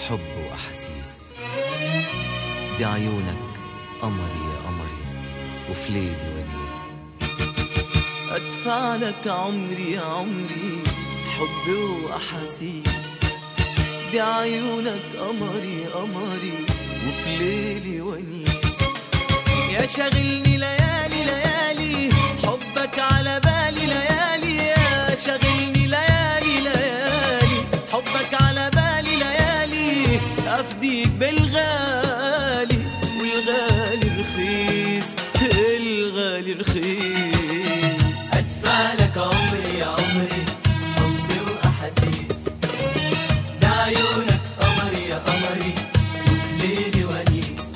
حب وأحاسيس دي عيونك قمري يا قمري وفي ليلي ونيس أدفع لك عمري يا عمري حب وأحاسيس دي عيونك قمري قمري وفي ليلي ونيس يا شاغلني ليالي ليالي حبك على بالي ليالي يا شاغلني ليالي ليالي حبك على بالي ليالي افديك بالغالي والغالي رخيص الغالي رخيص أدفع لك عمري يا عمري حبي وأحاسيس ده عيونك قمري يا قمري وفي ليلي ونيس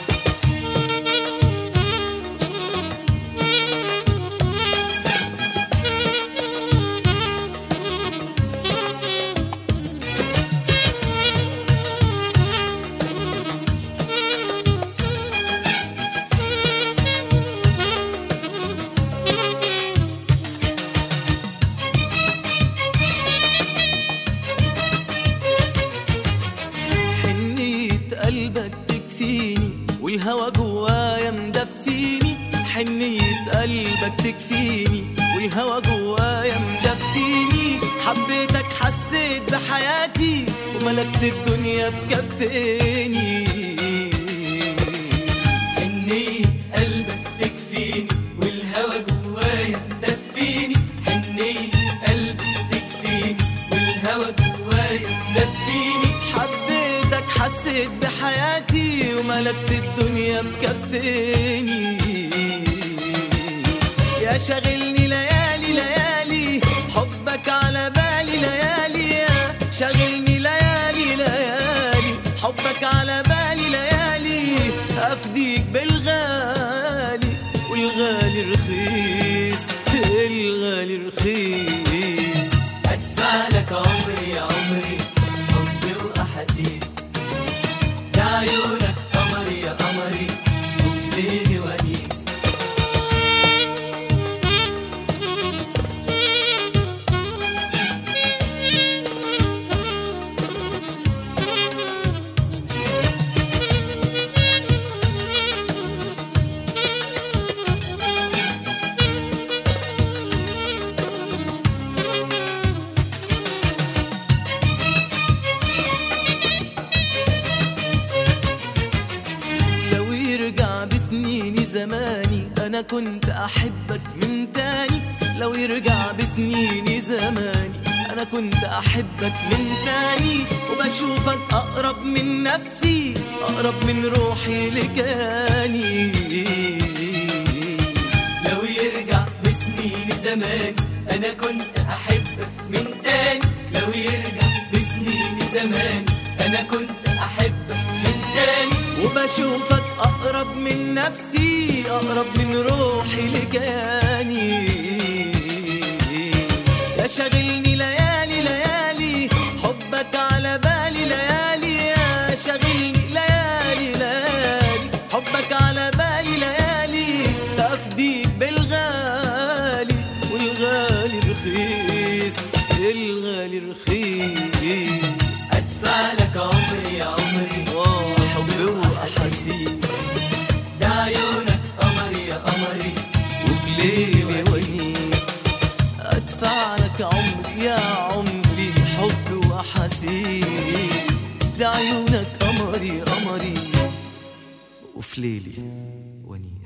حنية قلبك تكفيني والهوى جوايا مدفيني حنية قلبك تكفيني والهوى جوايا مدفيني حبيتك حسيت بحياتي وملكت الدنيا بكفيني حنية قلبك تكفيني والهوى جوايا مدفيني حنية قلبك تكفيني والهوى جوايا مدفيني حبيتك حسيت بحياتي وملكت الدنيا مكفيني يا شاغلني ليالي ليالي حبك على بالي ليالي يا شاغلني ليالي ليالي حبك على بالي ليالي افديك بالغالي والغالي رخيص الغالي رخيص أدفع لك عمري يا عمري حبي وأحاسيس ده عيونك قمري يا قمري وفي ليلي ونيس لو يرجع بسنيني زماني انا كنت احبك من تاني لو يرجع بسنيني زماني انا كنت احبك من تاني وبشوفك اقرب من نفسي اقرب من روحي لكياني لو يرجع بسنين زمان انا كنت احبك من تاني لو يرجع بسنين زمان انا كنت احبك من تاني وبشوفك اقرب من نفسي اقرب من روحي لكياني يا شاغلني ليالي ليالي حبك على بالي ليالي يا شاغلني ليالي ليالي حبك على بالي ليالي افديك بالغالي والغالي رخيص الغالي رخيص ادفع لك عمري يا عمري آه، حب واحاسيس ده عيونك قمري يا قمري وفي ليلي ونيس ادفع لك عمري يا عمري حب واحاسيس لعيونك قمري قمري وفي ليلي ونيس